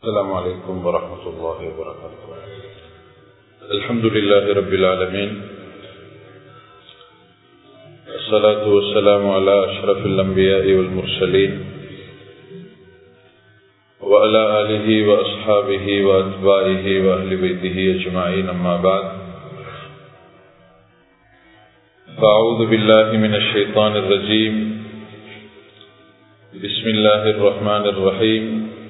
السلام عليكم ورحمة الله وبركاته الحمد لله رب العالمين الصلاة والسلام على أشرف الأنبياء والمرسلين وعلى آله وأصحابه وأتباعه وأهل بيته أجمعين أما بعد فأعوذ بالله من الشيطان الرجيم بسم الله الرحمن الرحيم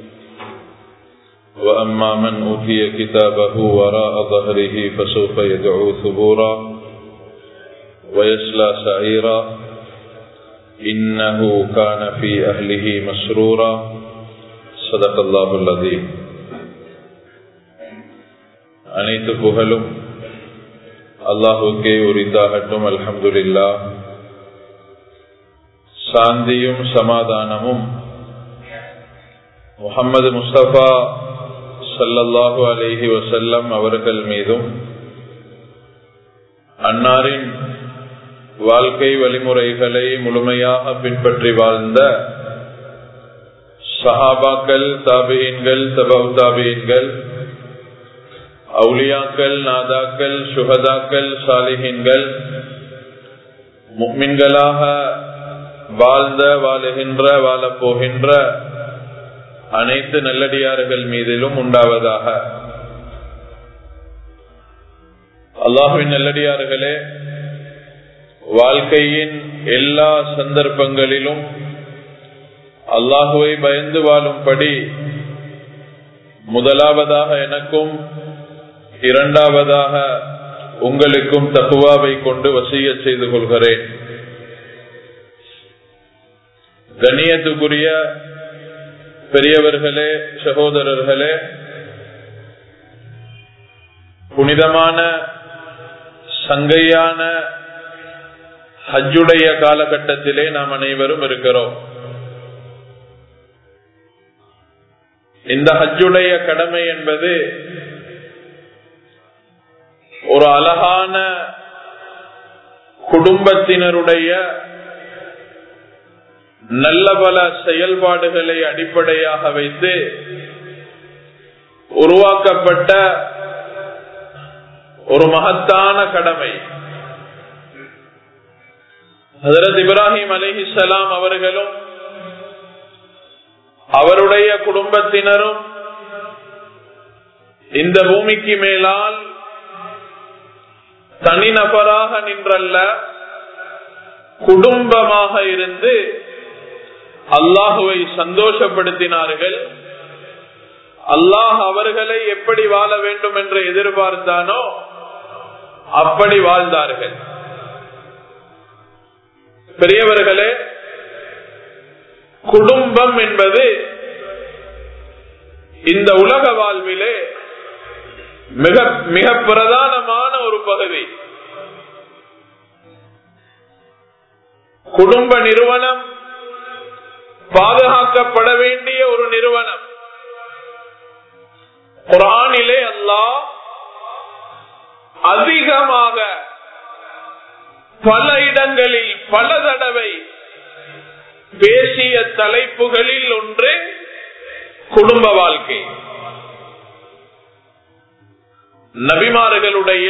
وأما من أوتي كتابه وراء ظهره فسوف يدعو ثبورا ويسلى سعيرا إنه كان في أهله مسرورا صدق الله الذي அனைத்து புகழும் அல்லாஹுக்கே உரித்தாகட்டும் அல்ஹம்துலில்லா சாந்தியும் சமாதானமும் முகமது முஸ்தபா சல்லல்லாஹு அலிஹி வசல்லம் அவர்கள் மீதும் அன்னாரின் வாழ்க்கை வழிமுறைகளை முழுமையாக பின்பற்றி வாழ்ந்த சஹாபாக்கள் தாபியன்கள் தபவ் தாபியன்கள் அவுலியாக்கள் நாதாக்கள் சுகதாக்கள் சாலிஹின்கள் முக்மின்களாக வாழ்ந்த வாழுகின்ற வாழப்போகின்ற அனைத்து நல்லடியார்கள் மீதிலும் உண்டாவதாக அல்லாஹுவின் நல்லடியார்களே வாழ்க்கையின் எல்லா சந்தர்ப்பங்களிலும் அல்லாஹுவை பயந்து வாழும்படி முதலாவதாக எனக்கும் இரண்டாவதாக உங்களுக்கும் தகுவாவை கொண்டு வசிய செய்து கொள்கிறேன் கண்ணியத்துக்குரிய பெரியவர்களே சகோதரர்களே புனிதமான சங்கையான ஹஜ்ஜுடைய காலகட்டத்திலே நாம் அனைவரும் இருக்கிறோம் இந்த ஹஜ்ஜுடைய கடமை என்பது ஒரு அழகான குடும்பத்தினருடைய நல்ல பல செயல்பாடுகளை அடிப்படையாக வைத்து உருவாக்கப்பட்ட ஒரு மகத்தான கடமை ஹசரத் இப்ராஹிம் அலிஹிசலாம் அவர்களும் அவருடைய குடும்பத்தினரும் இந்த பூமிக்கு மேலால் தனிநபராக நின்றல்ல குடும்பமாக இருந்து அல்லாஹுவை சந்தோஷப்படுத்தினார்கள் அல்லாஹ் அவர்களை எப்படி வாழ வேண்டும் என்று எதிர்பார்த்தானோ அப்படி வாழ்ந்தார்கள் பெரியவர்களே குடும்பம் என்பது இந்த உலக வாழ்விலே மிக மிக பிரதானமான ஒரு பகுதி குடும்ப நிறுவனம் பாதுகாக்கப்பட வேண்டிய ஒரு நிறுவனம் குரானிலே அல்லாஹ் அதிகமாக பல இடங்களில் பல தடவை பேசிய தலைப்புகளில் ஒன்று குடும்ப வாழ்க்கை நபிமார்களுடைய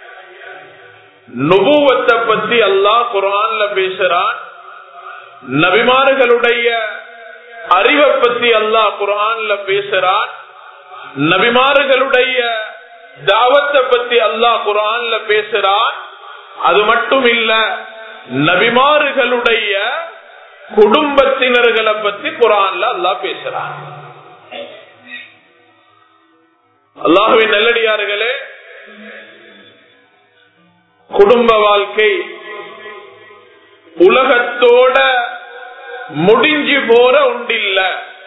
நுபுவத்தை பத்தி அல்லாஹ் குரான்ல பேசுறான் நபிமார்களுடைய அறிவை பத்தி அல்லாஹ் குரான்ல பேசுறான் நபிமார்களுடைய தாவத்தை பத்தி அல்லாஹ் குரான்ல பேசுறான் அது மட்டும் இல்ல நபிமார்களுடைய குடும்பத்தினர்களை பத்தி குரான்ல அல்லாஹ் பேசுறான் அல்லாஹுவின் நல்லடியார்களே குடும்ப வாழ்க்கை உலகத்தோட முடிஞ்சு போற உண்டில்ல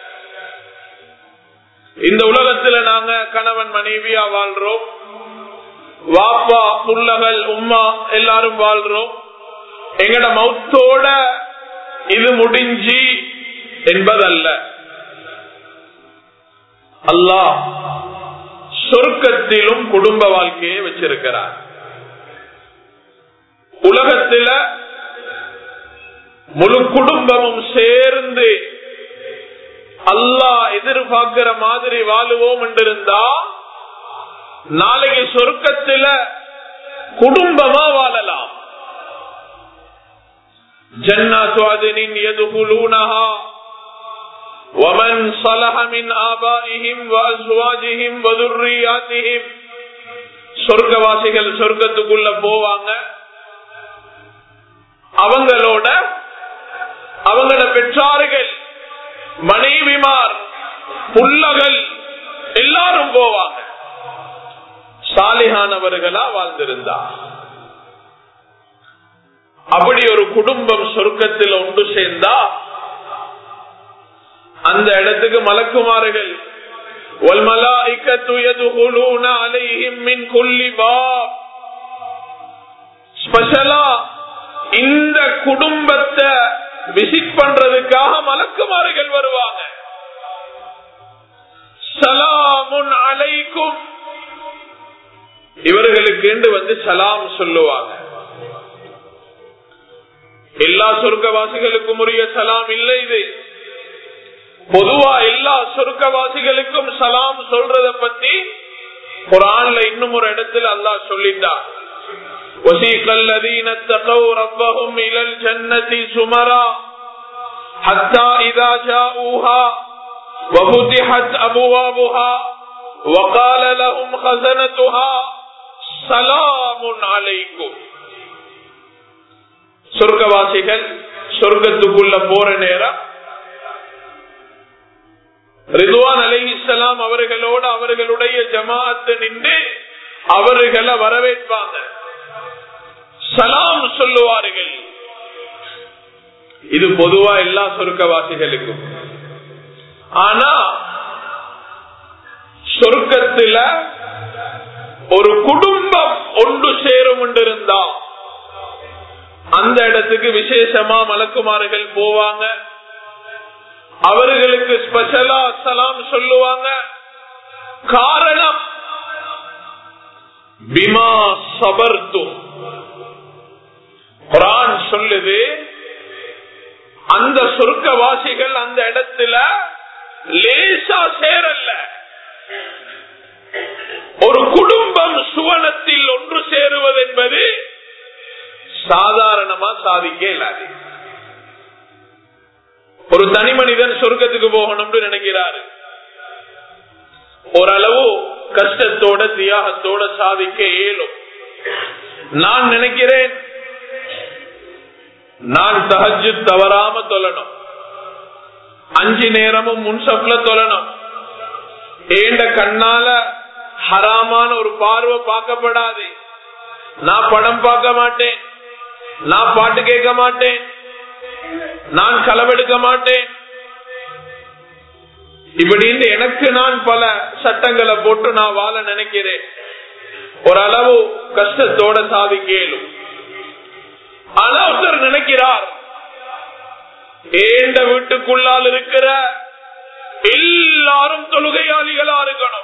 இந்த உலகத்துல நாங்க கணவன் மனைவியா வாழ்றோம் வாப்பா புள்ளகள் உம்மா எல்லாரும் வாழ்றோம் எங்கட மௌத்தோட இது முடிஞ்சு என்பதல்ல அல்லாஹ் சொர்க்கத்திலும் குடும்ப வாழ்க்கையை வச்சிருக்கிறார் உலகத்துல முழு குடும்பமும் சேர்ந்து அல்லாஹ் எதிர்பார்க்கிற மாதிரி வாழுவோம் என்றிருந்தா நாளைக்கு சொர்க்கத்துல குடும்பமா வாழலாம் ஜன்னாத்து அதனின் يدخلونها ومن صلح من آبائهم وأزواجهم وذرياتهم சொர்க்கவாசிகள் சொர்க்கத்துக்குள்ள போவாங்க அவங்களோட அவங்கள பெற்றார்கள் மனைவிமார் புள்ளகள் எல்லாரும் போவாங்க சாலிகானவர்களா வாழ்ந்திருந்தார் அப்படி ஒரு குடும்பம் சொர்க்கத்தில் ஒன்று சேர்ந்தா அந்த இடத்துக்கு மலக்குமாறுகள் ஸ்பெஷலா இந்த குடும்பத்தை விசிட் பண்றதுக்காக மலக்குமாறுகள் வருவாங்க சலாமுன் அலைக்கும் இவர்களுக்கு வந்து சலாம் சொல்லுவாங்க எல்லா சொர்க்கவாசிகளுக்கும் உரிய சலாம் இல்லை இது பொதுவா எல்லா சொர்க்கவாசிகளுக்கும் சலாம் சொல்றத பத்தி குரான்ல இன்னும் ஒரு இடத்துல அல்லாஹ் சொல்லிட்டார் وسيق الذين اتقوا ربهم إلى الجنة زمرا حتى إذا جاءوها وفتحت أبوابها وقال لهم خزنتها سلام عليكم சொர்க்கவாசிகள் சொர்க்கத்துக்குள்ள போற நேரம் ரிதுவான் அலி இஸ்லாம் அவர்களோடு அவர்களுடைய ஜமாத்து நின்று அவர்களை வரவேற்பாங்க சலாம் சொல்லுவார்கள் இது பொதுவா எல்லா சொர்க்கவாசிகளுக்கும் ஆனா சொர்க்கத்துல ஒரு குடும்பம் ஒன்று சேரும் இருந்தா அந்த இடத்துக்கு விசேஷமா மலக்குமாறுகள் போவாங்க அவர்களுக்கு ஸ்பெஷலா சலாம் சொல்லுவாங்க காரணம் பிமா சபர்த்தும் குரான் சொல்லுது அந்த சொர்க்கவாசிகள் அந்த இடத்துல லேசா சேரல்ல ஒரு குடும்பம் சுவனத்தில் ஒன்று சேருவது என்பது சாதாரணமா சாதிக்க இல்லாது ஒரு தனி மனிதன் சொர்க்கத்துக்கு போகணும்னு நினைக்கிறாரு ஓரளவு கஷ்டத்தோட தியாகத்தோட சாதிக்க இயலும் நான் நினைக்கிறேன் நான் தகஜு தவறாம தொழணும் அஞ்சு நேரமும் முன்சப்ல தொழணும் ஏண்ட கண்ணால ஹராமான ஒரு பார்வை பார்க்கப்படாது நான் படம் பார்க்க மாட்டேன் நான் பாட்டு கேட்க மாட்டேன் நான் களவெடுக்க மாட்டேன் இப்படின்னு எனக்கு நான் பல சட்டங்களை போட்டு நான் வாழ நினைக்கிறேன் ஓரளவு கஷ்டத்தோட சாதிக்க இயலும் ஆனா ஒருத்தர் நினைக்கிறார் ஏண்ட வீட்டுக்குள்ளால் இருக்கிற எல்லாரும் தொழுகையாளிகளா இருக்கணும்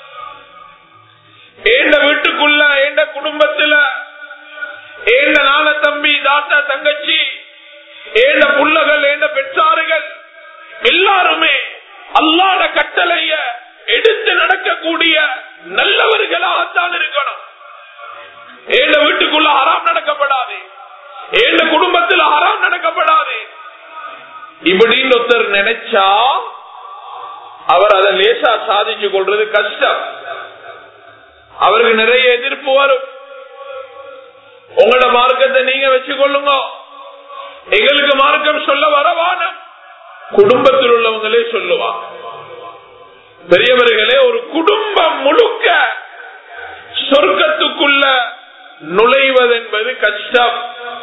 ஏண்ட வீட்டுக்குள்ள ஏண்ட குடும்பத்துல ஏண்ட நான தம்பி தாத்தா தங்கச்சி ஏண்ட புள்ளகள் ஏண்ட பெற்றார்கள் எல்லாருமே அல்லாத கட்டளைய எடுத்து நடக்கக்கூடிய நல்லவர்களாகத்தான் இருக்கணும் ஏண்ட வீட்டுக்குள்ள ஹராம் நடக்கப்படாது ஏண்ட குடும்பத்தில் ஹராம் நடக்கப்படாது இப்படின்னு ஒருத்தர் நினைச்சா அவர் அதை லேசா சாதிச்சு கொள்றது கஷ்டம் அவருக்கு நிறைய எதிர்ப்பு வரும் உங்களோட மார்க்கத்தை நீங்க வச்சுக்கொள்ளுங்க எங்களுக்கு மார்க்கம் சொல்ல வரவான குடும்பத்தில் உள்ளவங்களே சொல்லுவாங்க பெரியவர்களே ஒரு குடும்பம் முழுக்க சொர்க்கத்துக்குள்ள நுழைவது என்பது கஷ்டம்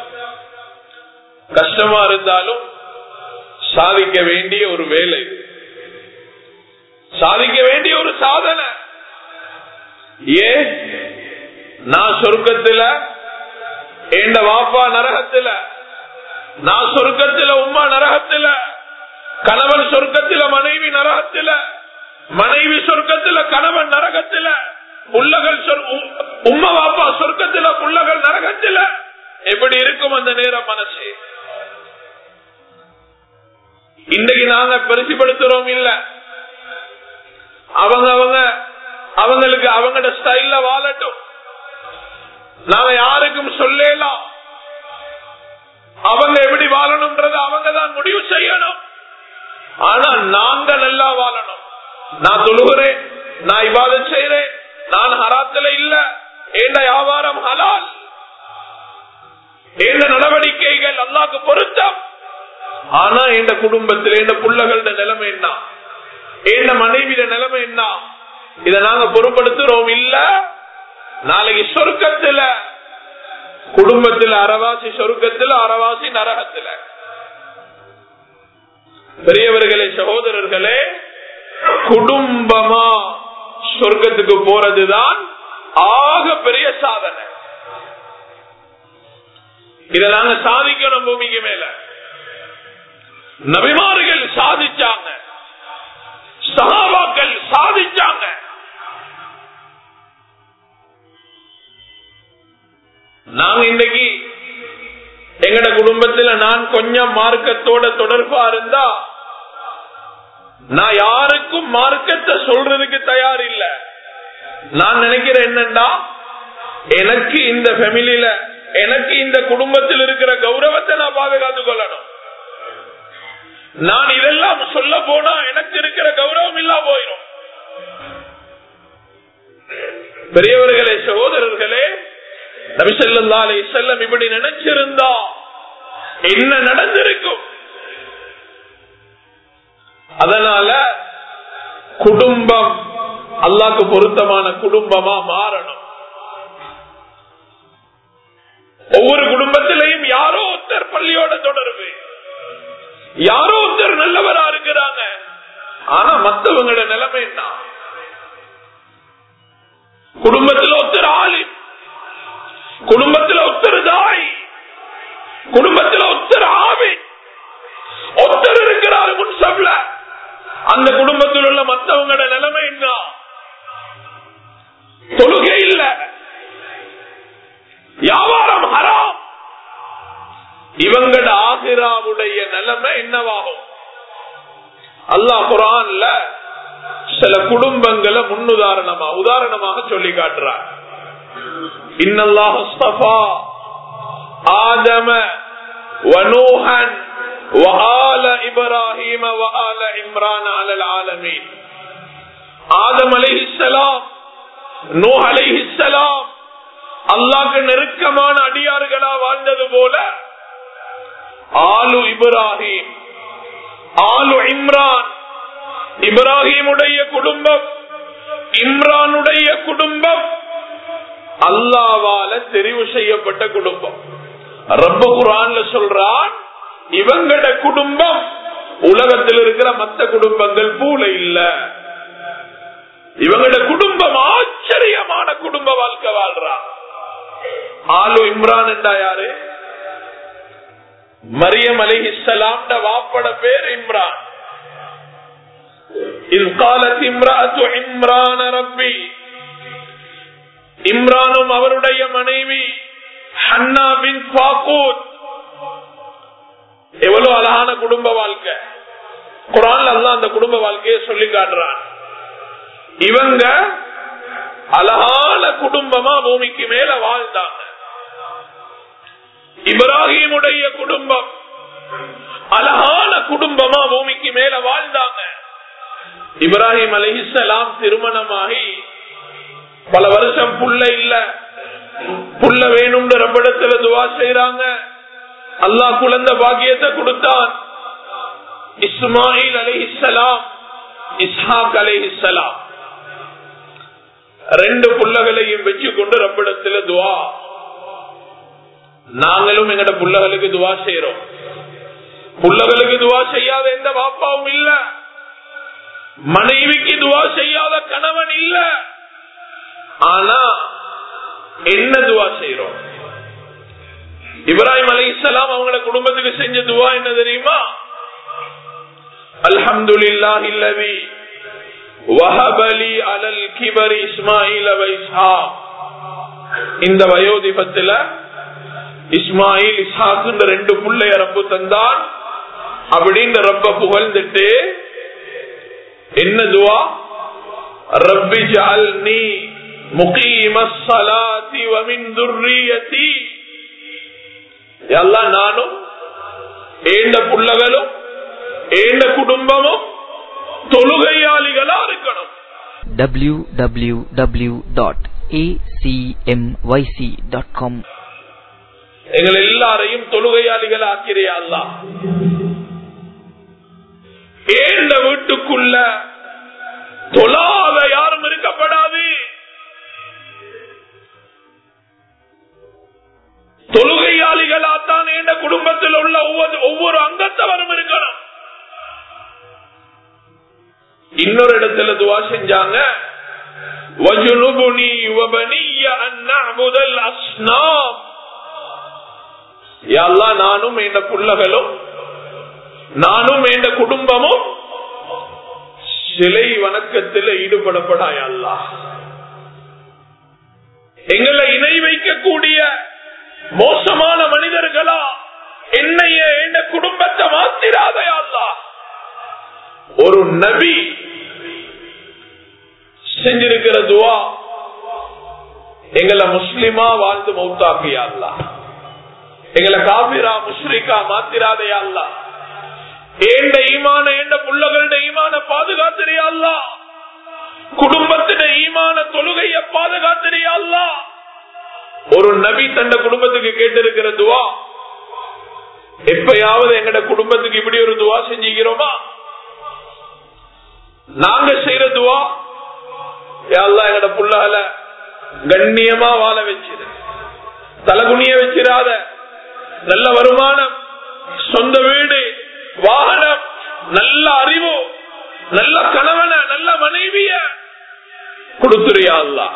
கஷ்டமா இருந்தாலும் சாதிக்க வேண்டிய ஒரு வேலை சாதிக்க வேண்டிய ஒரு சாதனை ஏ நான் சொர்க்கத்துல எந்த வாப்பா நரகத்துல நான் சொர்க்கத்துல உமா நரகத்துல கணவன் சொர்க்கத்துல மனைவி நரகத்துல மனைவி சொர்க்கத்துல கணவன் நரகத்துல புள்ளகள் உம்மா வாப்பா சொர்க்கத்துல புள்ளகள் நரகத்துல எப்படி இருக்கும் அந்த நேரம் மனசு இன்னைக்கு நாங்க பெருசுபடுத்துறோம் இல்ல அவங்க அவங்க அவங்களுக்கு அவங்களோட ஸ்டைல்ல வாழட்டும் நாம யாருக்கும் சொல்லலாம் அவங்க எப்படி வாழணும்ன்றத அவங்க தான் முடிவு செய்யணும் ஆனா நாங்க நல்லா வாழணும் நான் தொழுகிறேன் நான் இவாதம் செய்யறேன் நான் ஹராத்துல இல்ல எந்த வியாபாரம் ஹலால் எந்த நடவடிக்கைகள் அல்லாக்கு பொருத்தம் ஆனா எந்த குடும்பத்தில் எந்த புள்ளகளோட நிலைமை என்ன எந்த மனைவியோட நிலைமை என்ன இத நாங்க பொருட்படுத்துறோம் இல்ல நாளைக்கு சொர்க்கத்துல குடும்பத்தில் அறவாசி சொர்க்கத்தில் அறவாசி நரகத்துல பெரியவர்களே சகோதரர்களே குடும்பமா சொர்க்கத்துக்கு போறதுதான் ஆக பெரிய சாதனை இத நாங்க சாதிக்கணும் பூமிக்கு மேல நபிமார்கள் சாதிச்சாங்க சகாபாக்கள் சாதிச்சாங்க நாங்க இன்னைக்கு எங்கட குடும்பத்துல நான் கொஞ்சம் மார்க்கத்தோட தொடர்பா இருந்தா நான் யாருக்கும் மார்க்கத்தை சொல்றதுக்கு தயார் இல்ல நான் நினைக்கிறேன் என்னண்டா எனக்கு இந்த ஃபேமிலியில எனக்கு இந்த குடும்பத்தில் இருக்கிற கௌரவத்தை நான் பாதுகாத்துக் கொள்ளணும் நான் இதெல்லாம் சொல்ல போனா எனக்கு இருக்கிற கௌரவம் இல்லா போயிடும் பெரியவர்களே சகோதரர்களே நபிசல்லா அலி செல்லம் இப்படி நினைச்சிருந்தா என்ன நடந்திருக்கும் அதனால குடும்பம் அல்லாக்கு பொருத்தமான குடும்பமா மாறணும் ஒவ்வொரு குடும்பத்திலையும் யாரோ ஒருத்தர் பள்ளியோட தொடர்பு யாரோ ஒருத்தர் நல்லவரா இருக்கிறாங்க ஆனா மத்தவங்களோட நிலைமை என்ன குடும்பத்தில் ஒருத்தர் ஆளி குடும்பத்தில் ஒருத்தர் தாய் குடும்பத்தில் ஒருத்தர் ஆவி ஒருத்தர் இருக்கிறாரு முன்சப்ல அந்த குடும்பத்தில் உள்ள மத்தவங்களோட நிலைமை என்ன தொழுகை இல்ல வியாபாரம் ஹராம் இவங்கட ஆசிராவுடைய நிலைமை என்னவாகும் அல்லாஹ் குரான்ல சில குடும்பங்களை முன்னுதாரணமா உதாரணமாக சொல்லி காட்டுறார் இன்னல்லாஹ் ஆதம வனூஹன் وآل إبراهيم وآل عمران على العالمين ஆதம் அலைஹிஸ்ஸலாம் நூஹ் அலைஹிஸ்ஸலாம் அல்லாஹ்க்கு நெருக்கமான அடியார்களா வாழ்ந்தது போல ஆலு இப்ராஹிம் ஆலு இம்ரான் இப்ராஹிமுடைய குடும்பம் இம்ரானுடைய குடும்பம் அல்லாவால தெரிவு செய்யப்பட்ட குடும்பம் ரப்ப குரான்ல சொல்றான் இவங்கட குடும்பம் உலகத்தில் இருக்கிற மத்த குடும்பங்கள் பூல இல்ல இவங்கட குடும்பம் ஆச்சரியமான குடும்ப வாழ்க்கை வாழ்றான் ஆலு இம்ரான் என்றா யாரு மரியம் அலிஹிஸ்லாம் வாப்பட பேர் இம்ரான் இம்ரான் ரப்பி இம்ரானும் அவருடைய மனைவி ஹன்னா பின் பாக்கூத் எவ்வளவு அழகான குடும்ப வாழ்க்கை குரான் அல்ல அந்த குடும்ப வாழ்க்கையை சொல்லி காட்டுறான் இவங்க அழகான குடும்பமா பூமிக்கு மேல வாழ்ந்தாங்க இப்ராஹிமுடைய குடும்பம் அழகான குடும்பமா பூமிக்கு மேல வாழ்ந்தாங்க இப்ராஹிம் அலிஹிசலாம் திருமணமாகி பல வருஷம் புள்ள இல்ல புள்ள வேணும்னு ரப்பிடத்துல துவா செய்யறாங்க அல்லாஹ் குழந்தை பாக்கியத்தை கொடுத்தான் இஸ்மாயில் அலிஹிசலாம் இஸ்ஹாக் அலிஹிசலாம் ரெண்டு புள்ளகளையும் வச்சு கொண்டு ரப்பிடத்துல துவா நாங்களும் எங்கட புள்ளகளுக்கு துவா செய்யறோம் புள்ளகளுக்கு துவா செய்யாத எந்த பாப்பாவும் இல்ல மனைவிக்கு துவா செய்யாத கணவன் இல்ல ஆனா என்ன துவா செய்யறோம் இப்ராஹிம் அலி இஸ்லாம் அவங்கள குடும்பத்துக்கு செஞ்ச துவா என்ன தெரியுமா அல்ஹம்துலில்லாஹ் இல்லவி வஹபலி அலல் கிபர் இஸ்மாயில் இந்த வயோதிபத்துல இஸ்மாயில் இஸ்ஹாக்கு ரெண்டு புள்ளை அரப்பு தந்தான் அப்படின்னு ரப்ப புகழ்ந்துட்டு என்ன துவா ரப்பி ஜால்னி முகீம ஸலாத்தி வ மின் துர்ரியதி எல்லாம் நானும் ஏண்ட புள்ளகளும் ஏண்ட குடும்பமும் தொழுகையாளிகளா இருக்கணும் www.acmyc.com எங்கள் எல்லாரையும் தொழுகையாளிகள் ஆக்கிறியா அல்லா ஏண்ட வீட்டுக்குள்ள தொழாத யாரும் இருக்கப்படாது தொழுகையாளிகளாத்தான் என்ற குடும்பத்தில் உள்ள ஒவ்வொரு ஒவ்வொரு அங்கத்தவரும் இருக்கணும் இன்னொரு இடத்துல துவா செஞ்சாங்க وَجُنُبْنِي وَبَنِيَّ أَن نَّعْبُدَ الْأَصْنَامَ யா அல்லாஹ் நானும் என்ற புள்ளகளும் நானும் என்ற குடும்பமும் சிலை வணக்கத்தில் ஈடுபடப்படாய் அல்லாஹ் எங்களை இணை வைக்கக்கூடிய மோசமான மனிதர்களா என்னைய என்ற குடும்பத்தை மாத்திராதே அல்லாஹ் ஒரு நபி செஞ்சிருக்கிற துவா எங்களை முஸ்லிமா வாழ்ந்து மௌத்தாக்கியா அல்லா எங்களை காபிரா முஸ்ரிகா மாத்திராதையா அல்லா ஏண்ட ஈமான ஏண்ட புள்ளகளுடைய ஈமான பாதுகாத்திரியா அல்லா குடும்பத்தின ஈமான தொழுகைய பாதுகாத்திரியா அல்லா ஒரு நபி தந்த குடும்பத்துக்கு கேட்டிருக்கிற துவா எப்பயாவது எங்கட குடும்பத்துக்கு இப்படி ஒரு துவா செஞ்சுக்கிறோமா நாங்க செய்யற துவா யாழ்லா எங்கட புள்ளால கண்ணியமா வாழ வச்சிரு தலகுனிய வச்சிராத நல்ல வருமானம் சொந்த வீடு வாகனம் நல்ல அறிவு நல்ல கணவன நல்ல மனைவிய கொடுத்துறியா அல்லா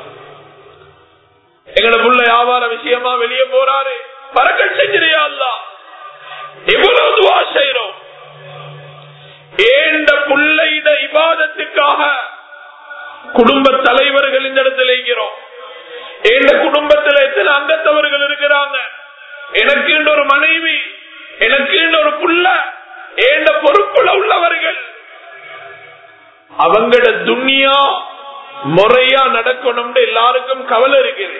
எங்கட புள்ள வியாபார விஷயமா வெளியே போறாரு பறக்க செஞ்சிரியா அல்லா எவ்வளவு துவா செய்யறோம் ஏண்ட புள்ளையிட இபாதத்துக்காக குடும்ப தலைவர்கள் இந்த இடத்துல இருக்கிறோம் எந்த குடும்பத்தில் எத்தனை அங்கத்தவர்கள் இருக்கிறாங்க எனக்கு ஒரு மனைவி எனக்கு ஒரு புள்ள ஏண்ட பொறுப்புல உள்ளவர்கள் அவங்கட துணியா முறையா நடக்கணும்னு எல்லாருக்கும் கவலை இருக்குது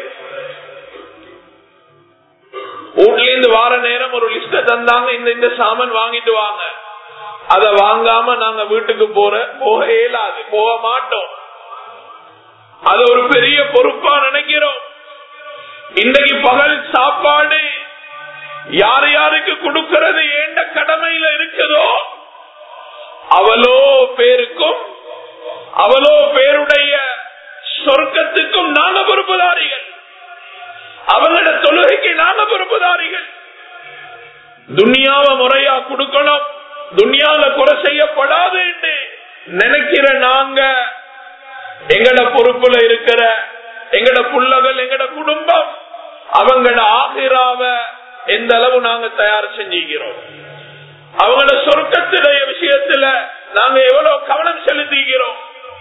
வீட்ல இருந்து வார நேரம் ஒரு லிஸ்ட தந்தாங்க இந்த இந்த சாமான் வாங்கிட்டு வாங்க அத வாங்காம நாங்க வீட்டுக்கு போற போக இயலாது போக மாட்டோம் அது ஒரு பெரிய பொறுப்பா நினைக்கிறோம் இன்றைக்கு பகல் சாப்பாடு யார் யாருக்கு கொடுக்கிறது ஏண்ட கடமையில இருக்குதோ அவளோ பேருக்கும் அவளோ பேருடைய சொர்க்கத்துக்கும் நாங்க பொறுப்புதாரிகள் அவங்களோட தொழுகைக்கு நாங்க பொறுப்புதாரிகள் துனியாவை முறையா கொடுக்கணும் துனியால குறை செய்யப்படாது என்று நினைக்கிற நாங்க எங்கட பொறுப்புல இருக்கிற எங்கட புள்ளகள் எங்கட குடும்பம் அவங்களோட ஆகிராவ எந்த அளவு நாங்க தயார் செஞ்சுக்கிறோம் அவங்களோட சொர்க்கத்துடைய விஷயத்துல நாங்க எவ்வளவு கவனம் செலுத்திக்கிறோம்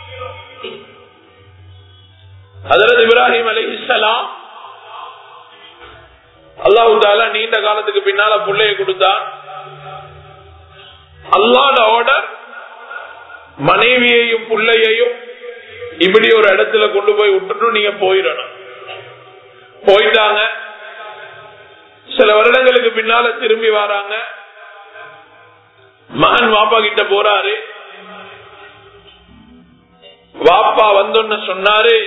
அதரது இப்ராஹிம் அலி இஸ்லாம் அல்லாஹு தாலா நீண்ட காலத்துக்கு பின்னால பிள்ளைய கொடுத்தான் அல்லாத ஆர்டர் மனைவியையும் பிள்ளையையும் இப்படி ஒரு இடத்துல கொண்டு போய் விட்டுட்டு நீங்க போயிடணும் போயிட்டாங்க சில வருடங்களுக்கு பின்னால திரும்பி வராங்க மகன் வாப்பா கிட்ட போறாரு வாப்பா வந்தோன்னு சொன்னாரு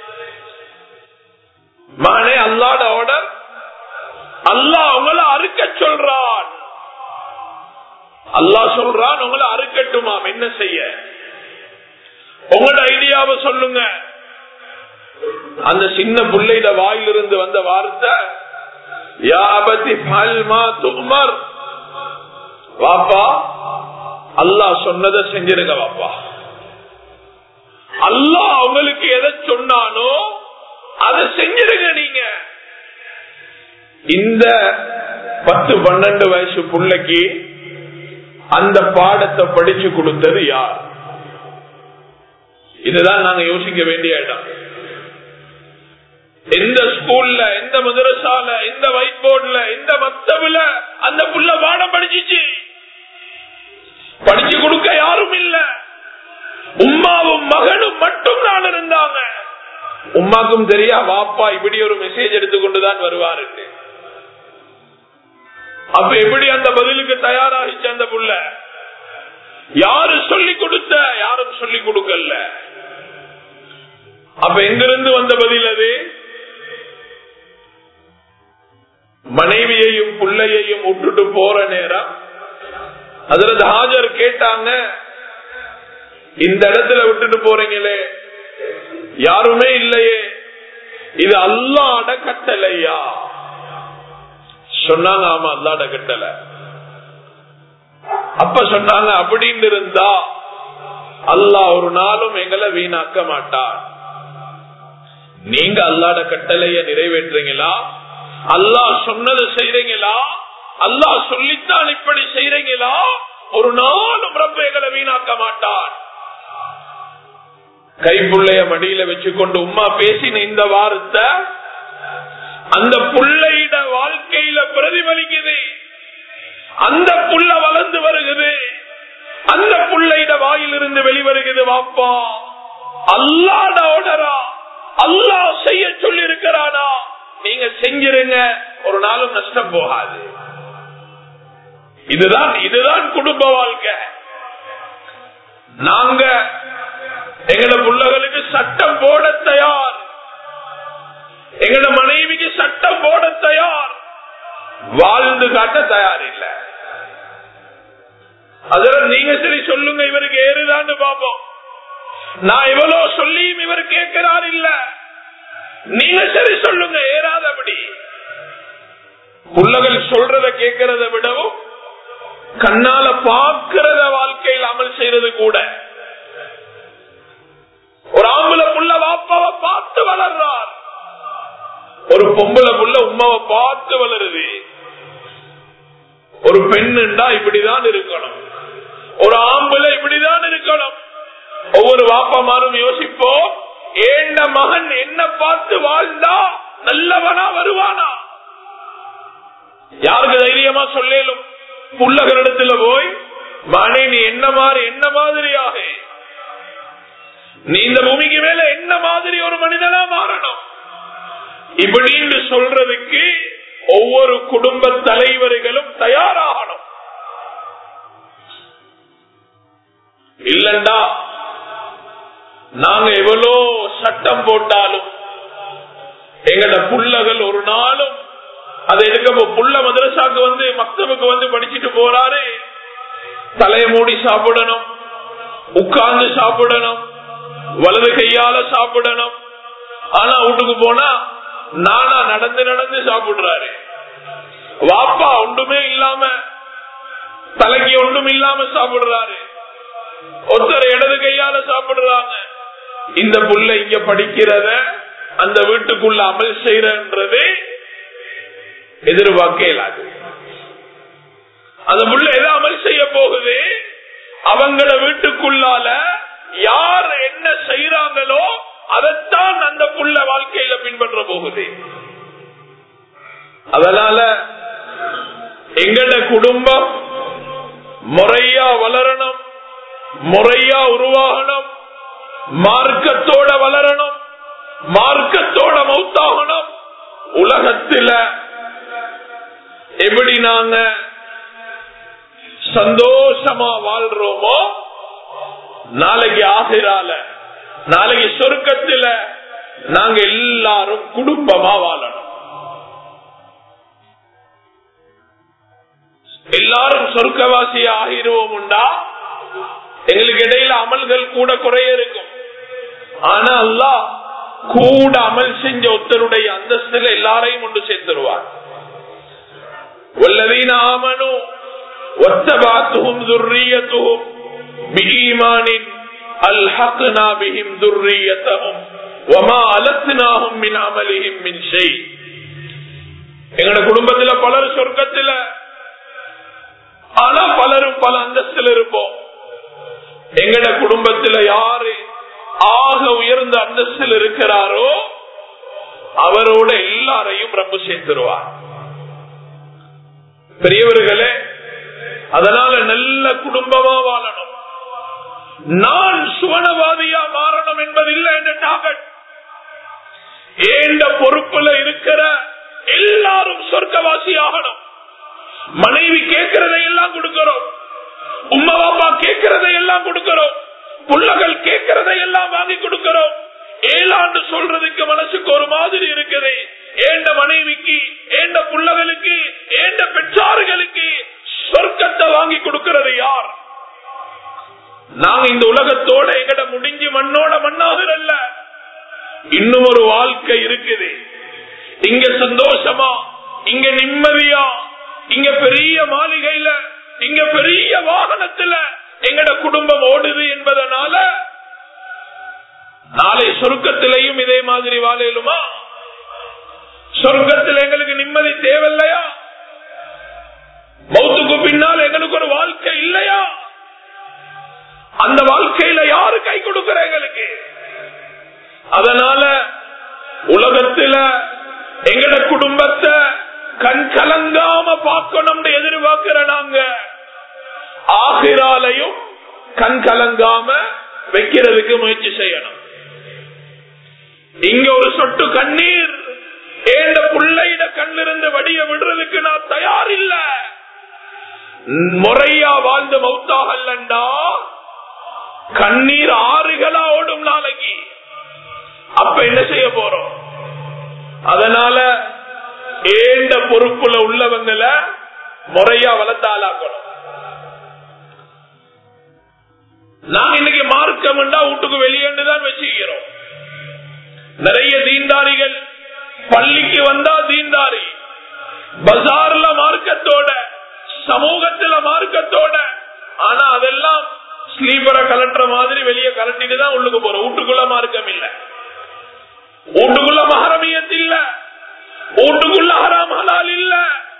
மகனே அல்லாட ஆர்டர் அல்லா உங்களை அறுக்க சொல்றான் அல்லா சொல்றான் உங்களை அறுக்கட்டுமாம் என்ன செய்ய உங்களோட ஐடியாவை சொல்லுங்க அந்த சின்ன பிள்ளைட வாயிலிருந்து வந்த வார்த்தை யாபதி பல்மா துமர் வாப்பா அல்லாஹ் சொன்னதை செஞ்சிருங்க வாப்பா அல்லாஹ் அவங்களுக்கு எதை சொன்னானோ அதை செஞ்சிருங்க நீங்க இந்த பத்து பன்னெண்டு வயசு பிள்ளைக்கு அந்த பாடத்தை படிச்சு கொடுத்தது யார் இதுதான் நாங்க யோசிக்க வேண்டிய இடம் எந்த ஸ்கூல்ல எந்த மதரசால எந்த ஒயிட் போர்ட்ல எந்த மக்தபுல அந்த புள்ள பாடம் படிச்சிச்சு படிச்சு கொடுக்க யாரும் இல்ல உம்மாவும் மகனும் மட்டும் தான் இருந்தாங்க உம்மாக்கும் தெரியா வாப்பா இப்படி ஒரு மெசேஜ் எடுத்துக்கொண்டுதான் வருவாரு அப்ப எப்படி அந்த பதிலுக்கு தயாராகிச்சு அந்த புள்ள யாரு சொல்லி கொடுத்த யாரும் சொல்லி கொடுக்கல அப்ப எங்கிருந்து வந்த பதில் அது மனைவியையும் பிள்ளையையும் விட்டுட்டு போற நேரம் அதுல ஹாஜர் கேட்டாங்க இந்த இடத்துல விட்டுட்டு போறீங்களே யாருமே இல்லையே இது அல்லாட கட்டளையா சொன்னாங்க ஆமா அல்லாட கட்டளை அப்ப சொன்னாங்க அப்படின்னு இருந்தா அல்லாஹ் ஒரு நாளும் எங்களை வீணாக்க மாட்டார் நீங்க அல்லாட கட்டளைய நிறைவேற்றுறீங்களா அல்லாஹ் சொன்னது செய்றீங்களா அல்லாஹ் சொல்லித்தான் இப்படி செய்றீங்களா ஒரு நாளும் ரப்ப எங்களை வீணாக்க மாட்டான் கைப்புள்ளைய மடியில வச்சுக்கொண்டு உமா பேசின இந்த வார்த்தை அந்த புள்ளையிட வாழ்க்கையில பிரதிபலிக்குது அந்த புள்ள வளர்ந்து வருகிறது அந்த புள்ளையிட வாயிலிருந்து வெளிவருகிறது வாப்பா அல்லாட ஓடரா அல்லாஹ் செய்ய சொல்லி இருக்கிறானா நீங்க செஞ்சிருங்க ஒரு நாளும் நஷ்டம் போகாது இதுதான் இதுதான் குடும்ப வாழ்க்கை நாங்க எங்கட புள்ளகளுக்கு சட்டம் போட தயார் எங்கட மனைவிக்கு சட்டம் போட தயார் வாழ்ந்து காட்ட தயார் இல்ல அதுல நீங்க சரி சொல்லுங்க இவருக்கு ஏறுதான்னு பாப்போம் நான் இவ்வளவு சொல்லியும் இவர் கேட்கிறார் இல்ல நீங்க சரி சொல்லுங்க ஏறாதபடி புள்ளகள் சொல்றத கேட்கறத விடவும் கண்ணால பாக்குறத வாழ்க்கையில் அமல் செய்யறது கூட ஒரு ஆம்பளை புள்ள வாப்பாவை பார்த்து வளர்றார் ஒரு பொம்பளை புள்ள உமாவை பார்த்து வளருது ஒரு பெண்ணுண்டா இப்படிதான் இருக்கணும் ஒரு ஆம்பளை இப்படிதான் இருக்கணும் ஒவ்வொரு வாப்பமாரும் யோசிப்போம் ஏண்ட மகன் என்ன பார்த்து வாழ்ந்தா நல்லவனா வருவானா யாருக்கு தைரியமா சொல்லேலும் புள்ளகளிடத்துல போய் மனை நீ என்ன மாதிரி என்ன மாதிரியாக நீ இந்த பூமிக்கு மேல என்ன மாதிரி ஒரு மனிதனா மாறணும் இப்படின்னு சொல்றதுக்கு ஒவ்வொரு குடும்ப தலைவர்களும் தயாராகணும் இல்லண்டா நாங்க எவ்வளோ சட்டம் போட்டாலும் எங்கட புள்ளகள் ஒரு நாளும் அதை எடுக்க புள்ள மதரசாக்கு வந்து மக்தபுக்கு வந்து படிச்சுட்டு போறாரு தலைய மூடி சாப்பிடணும் உட்கார்ந்து சாப்பிடணும் வலது கையால சாப்பிடணும் ஆனா வீட்டுக்கு போனா நானா நடந்து நடந்து சாப்பிடுறாரு வாப்பா ஒன்றுமே இல்லாம தலைக்கு ஒன்றும் இல்லாம சாப்பிடுறாரு ஒருத்தர் இடது கையால சாப்பிடுறாங்க இந்த புள்ள இங்க படிக்கிறத அந்த வீட்டுக்குள்ள அமல் செய்யறது எதிர்பார்க்க இயலாது அந்த புள்ள எதை அமல் செய்ய போகுது அவங்கள வீட்டுக்குள்ளால யார் என்ன செய்யறாங்களோ அதைத்தான் அந்த புள்ள வாழ்க்கையில பின்பற்ற போகுது அதனால எங்கட குடும்பம் முறையா வளரணும் முறையா உருவாகணும் மார்க்கத்தோட வளரணும் மார்க்கத்தோட மௌத்தாகணும் உலகத்துல எப்படி நாங்க சந்தோஷமா வாழ்றோமோ நாளைக்கு ஆகிறால நாளைக்கு சொர்க்கத்துல நாங்க எல்லாரும் குடும்பமா வாழணும் எல்லாரும் சொர்க்கவாசி ஆகிருவோம் உண்டா எங்களுக்கு இடையில அமல்கள் கூட குறைய இருக்கும் ஆனா அல்லா கூட அமல் செஞ்ச ஒருத்தருடைய அந்தஸ்துல எல்லாரையும் ஒன்று சேர்த்துருவார் والذين آمنوا واتبعتهم ذريتهم بإيمان ألحقنا بهم ذريتهم وما ألتناهم من عملهم من شيء எங்கட குடும்பத்துல பலர் சொர்க்கத்துல ஆனா பலரும் பல அந்தஸ்தில் இருப்போம் எங்கட குடும்பத்துல யாரு ஆக உயர்ந்த அந்தஸ்தில் இருக்கிறாரோ அவரோட எல்லாரையும் ரப்பு சேர்த்துருவார் பெரியவர்களே அதனால நல்ல குடும்பமா வாழணும் நான் சுவனவாதியா மாறணும் என்பது இல்லை என்ற டார்கெட் ஏண்ட பொறுப்புல இருக்கிற எல்லாரும் சொர்க்கவாசி ஆகணும் மனைவி கேட்கிறதை எல்லாம் கொடுக்கிறோம் உம்மா பாப்பா கேட்கிறதை எல்லாம் கொடுக்கிறோம் புள்ளகள் கேட்கிறதை எல்லாம் வாங்கி கொடுக்கிறோம் ஏழாண்டு சொல்றதுக்கு மனசுக்கு ஒரு மாதிரி இருக்குது ஏண்ட மனைவிக்கு ஏண்ட புள்ளகளுக்கு ஏண்ட பெற்றார்களுக்கு சொர்க்கத்தை வாங்கி கொடுக்கிறது யார் நாங்க இந்த உலகத்தோட எங்கட முடிஞ்சு மண்ணோட மண்ணாகிறல்ல இன்னும் ஒரு வாழ்க்கை இருக்குது இங்க சந்தோஷமா இங்க நிம்மதியா இங்க பெரிய மாளிகையில இங்க பெரிய வாகனத்துல எங்கட குடும்பம் ஓடுது என்பதனால நாளை சொர்க்கத்திலையும் இதே மாதிரி வாழையிலுமா சொர்க்கத்தில் எங்களுக்கு நிம்மதி தேவையில்லையா மௌத்துக்கு பின்னால் எங்களுக்கு ஒரு வாழ்க்கை இல்லையா அந்த வாழ்க்கையில யாரு கை கொடுக்கிற எங்களுக்கு அதனால உலகத்துல எங்கட குடும்பத்தை கண் கலங்காம பார்க்கணும்னு எதிர்பார்க்கிற நாங்க ஆகிராலையும் கண் கலங்காம வைக்கிறதுக்கு முயற்சி செய்யணும் இங்க ஒரு சொட்டு கண்ணீர் ஏண்ட பிள்ளையிட கண்ணிலிருந்து வடிய விடுறதுக்கு நான் தயார் இல்ல முறையா வாழ்ந்து மௌத்தாகல்லண்டா கண்ணீர் ஆறுகளா ஓடும் நாளைக்கு அப்ப என்ன செய்ய போறோம் அதனால ஏண்ட பொறுப்புல உள்ளவங்கள முறையா வளர்த்தாலாக்கணும் நாங்க இன்னைக்கு மார்க்கம் வீட்டுக்கு வெளியேண்டுதான் வச்சுக்கிறோம் நிறைய தீண்டாரிகள் பள்ளிக்கு வந்தா தீண்டாரி பஜார்ல மார்க்கத்தோட சமூகத்துல மார்க்கத்தோட ஆனா அதெல்லாம் ஸ்லீப்பரை கலட்டுற மாதிரி வெளியே கலட்டிட்டு தான் உள்ளுக்கு போறோம் வீட்டுக்குள்ள மார்க்கம் இல்ல வீட்டுக்குள்ள மகரமியத் இல்ல வீட்டுக்குள்ள ஹராம் ஹலால் இல்ல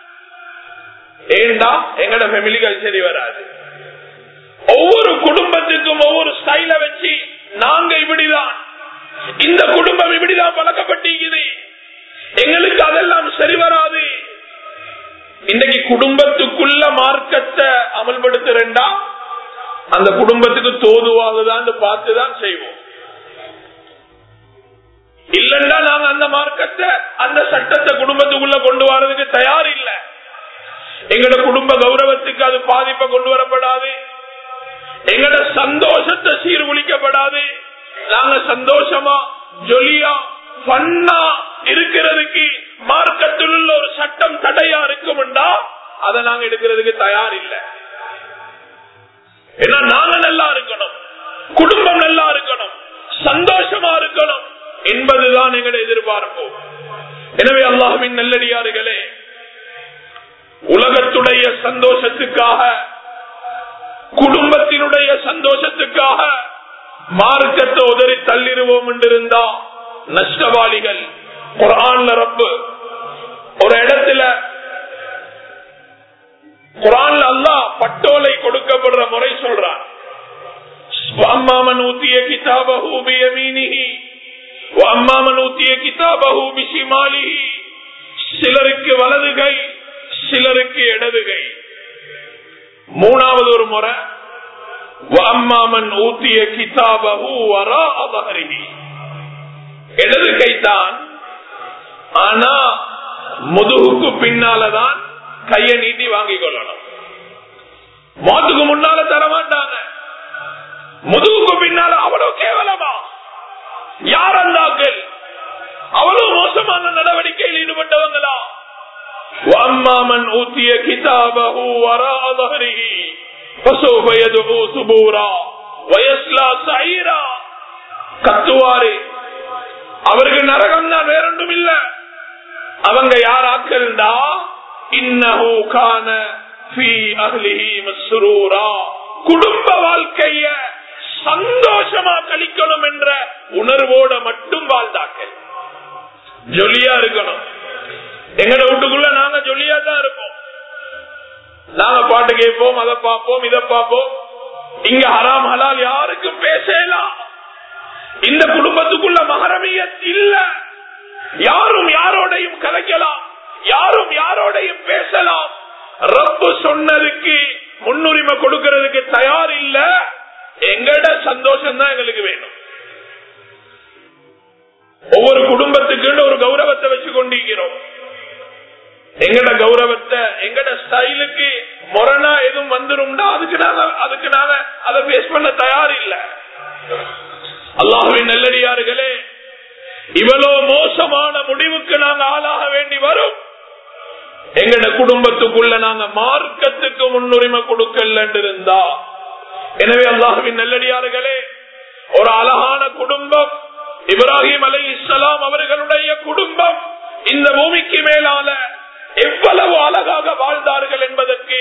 ஏண்டா எங்கட ஃபேமிலிக்கு சரி வராது ஒவ்வொரு குடும்பத்துக்கும் ஒவ்வொரு ஸ்டைல வச்சு நாங்க இப்படிதான் இந்த குடும்பம் இப்படிதான் பழக்கப்பட்டிருக்குது எங்களுக்கு அதெல்லாம் சரி வராது இன்னைக்கு குடும்பத்துக்குள்ள மார்க்கத்தை அமல்படுத்துறா அந்த குடும்பத்துக்கு தோதுவாகுதான் பார்த்துதான் செய்வோம் இல்லன்னா நாங்க அந்த மார்க்கத்தை அந்த சட்டத்தை குடும்பத்துக்குள்ள கொண்டு வரதுக்கு தயார் இல்ல எங்களோட குடும்ப கௌரவத்துக்கு அது பாதிப்பை கொண்டு வரப்படாது எங்களோட சந்தோஷத்தை சீர்குலிக்கப்படாது நாங்க சந்தோஷமா ஜொலியா பண்ணா இருக்கிறதுக்கு மார்க்கத்தில் உள்ள ஒரு சட்டம் தடையா இருக்கும்டா அதை நாங்க எடுக்கிறதுக்கு தயார் இல்லை ஏன்னா நாங்க நல்லா இருக்கணும் குடும்பம் நல்லா இருக்கணும் சந்தோஷமா இருக்கணும் என்பதுதான் எங்களுடைய எதிர்பார்ப்பு எனவே அல்லாஹுவின் நல்லடியார்களே உலகத்துடைய சந்தோஷத்துக்காக குடும்பத்தினுடைய சந்தோஷத்துக்காக மார்க்கத்தை உதறி தள்ளிடுவோம் என்றிருந்தா நஷ்டவாளிகள் குரான்ல ரப்பு ஒரு இடத்துல குரான்ல அல்லா பட்டோலை கொடுக்கப்படுற முறை சொல்றான் அம்மாமன் ஊத்திய கிதாபஹு பியமீனிஹி அம்மாமன் ஊத்திய கிதாபஹு பிஷிமாலிஹி சிலருக்கு வலது கை சிலருக்கு இடது கை மூணாவது ஒரு முறை அம்மாமன் ஊத்திய கிதாபஹு வரா அபஹரிஹி இடது கைத்தான் ஆனா முதுகுக்கு பின்னாலதான் கைய நீட்டி வாங்கிக் கொள்ளணும் மோத்துக்கு முன்னால தரமாட்டாங்க முதுகுக்கு பின்னால அவ்வளவு கேவலமா யார் அந்தாக்கள் அவ்வளவு மோசமான நடவடிக்கையில் ஈடுபட்டவங்களா அம்மாமன் ஊத்திய கிதாபஹு வரா அபஹரிஹி فسوف يدعو سبورا ويسلى سعيرا கத்துவாரு அவருக்கு நரகம் தான் வேறொன்றும் இல்ல அவங்க யார் ஆக்கல்டா இன்னஹு கான ஃபீ அஹ்லிஹி மஸ்ரூரா குடும்ப வாழ்க்கைய சந்தோஷமா கழிக்கணும் என்ற உணர்வோட மட்டும் வாழ்ந்தாக்கள் ஜொலியா இருக்கணும் எங்கட வீட்டுக்குள்ள நாங்க ஜொலியா தான் இருப்போம் நாங்க பாட்டு கேட்போம் அதை பார்ப்போம் இதை பார்ப்போம் இங்க ஹராம் ஹலால் யாருக்கும் பேசலாம் இந்த குடும்பத்துக்குள்ள மகரமியத் இல்ல யாரும் யாரோடையும் கலைக்கலாம் யாரும் யாரோடையும் பேசலாம் ரப்பு சொன்னதுக்கு முன்னுரிமை கொடுக்கறதுக்கு தயார் இல்ல எங்கட சந்தோஷம் தான் எங்களுக்கு வேணும் ஒவ்வொரு குடும்பத்துக்கு ஒரு கௌரவத்தை வச்சு கொண்டிருக்கிறோம் எங்கட கௌரவத்தை எங்கட ஸ்டைலுக்கு மொரணா எதுவும் வந்துரும்னா அதுக்கு நாங்க அதுக்கு நாங்க அதை பேஸ் பண்ண தயார் இல்ல அல்லாஹுவின் நல்லடியார்களே இவ்வளவு மோசமான முடிவுக்கு நாங்க ஆளாக வேண்டி வரும் எங்கட குடும்பத்துக்குள்ள நாங்க மார்க்கத்துக்கு முன்னுரிமை கொடுக்கல இருந்தா எனவே அல்லாஹுவின் நல்லடியார்களே ஒரு அழகான குடும்பம் இப்ராஹிம் அலை இஸ்லாம் அவர்களுடைய குடும்பம் இந்த பூமிக்கு மேலால எவ்வளவு அழகாக வாழ்ந்தார்கள் என்பதற்கு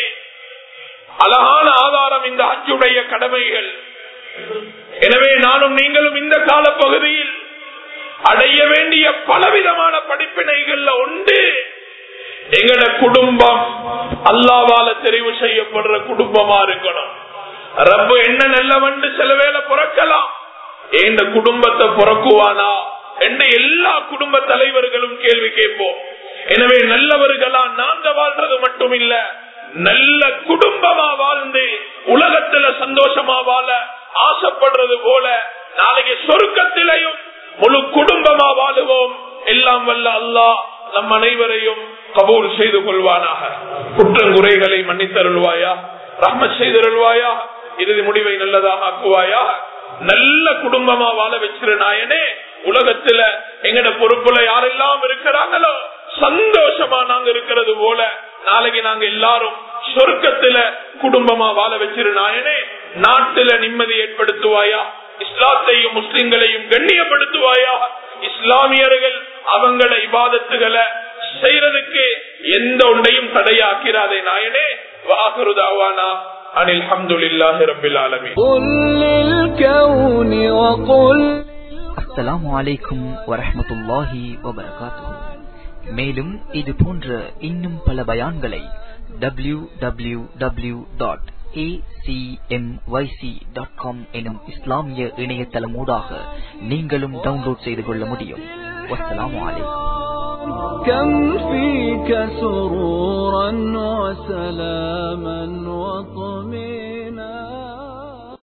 அழகான ஆதாரம் இந்த அஞ்சுடைய கடமைகள் எனவே நானும் நீங்களும் இந்த கால பகுதியில் அடைய வேண்டிய பலவிதமான படிப்பினைகள்ல உண்டு எங்கட குடும்பம் அல்லாவால தெரிவு செய்யப்படுற குடும்பமா இருக்கணும் ரப்ப என்ன நல்லவண்டு சில வேலை பிறக்கலாம் இந்த குடும்பத்தை பிறக்குவானா என்று எல்லா குடும்ப தலைவர்களும் கேள்வி கேட்போம் எனவே நல்லவர்களா நாங்க வாழ்றது மட்டும் இல்ல நல்ல குடும்பமா வாழ்ந்து உலகத்துல சந்தோஷமா வாழ ஆசைப்படுறது போல நாளைக்கு சொருக்கத்திலையும் முழு குடும்பமா வாழுவோம் எல்லாம் வல்ல அல்லாஹ் நம் அனைவரையும் கபூல் செய்து கொள்வானாக குற்றங்குறைகளை மன்னித்தருள்வாயா ரஹ்மத் செய்தருள்வாயா இறுதி முடிவை நல்லதாக ஆக்குவாயா நல்ல குடும்பமா வாழ வச்சிரு நாயனே உலகத்துல எங்கட பொறுப்புல யாரெல்லாம் இருக்கிறாங்களோ சந்தோஷமா நாங்க இருக்கிறது போல நாளைக்கு நாங்க எல்லாரும் சொர்க்கத்துல குடும்பமா வாழ வச்சிரு நாயனே நாட்டுல நிம்மதி ஏற்படுத்துவாயா இஸ்லாத்தையும் முஸ்லிம்களையும் கண்ணியப்படுத்துவாயா இஸ்லாமியர்கள் அவங்கள இபாதத்துகளை செய்யறதுக்கு எந்த ஒன்றையும் தடையாக்கிறாதே நாயனே வாகுருதாவானா அனில் அஹமதுல்லாஹி ரபில் ஆலமீன் قل للكون وقل அஸ்ஸலாமு அலைக்கும் வரஹ்மத்துல்லாஹி வபரகாத்துஹு மேலும் இது போன்ற இன்னும் பல பயான்களை டபிள்யூ டபிள்யூ டபிள்யூ டாட் எனும் இஸ்லாமிய இணையதளம் ஊடாக நீங்களும் டவுன்லோட் செய்து கொள்ள முடியும் வஸ்ஸலாமு அலைக்கும் كم فيك سرورا وسلاما وطمئنا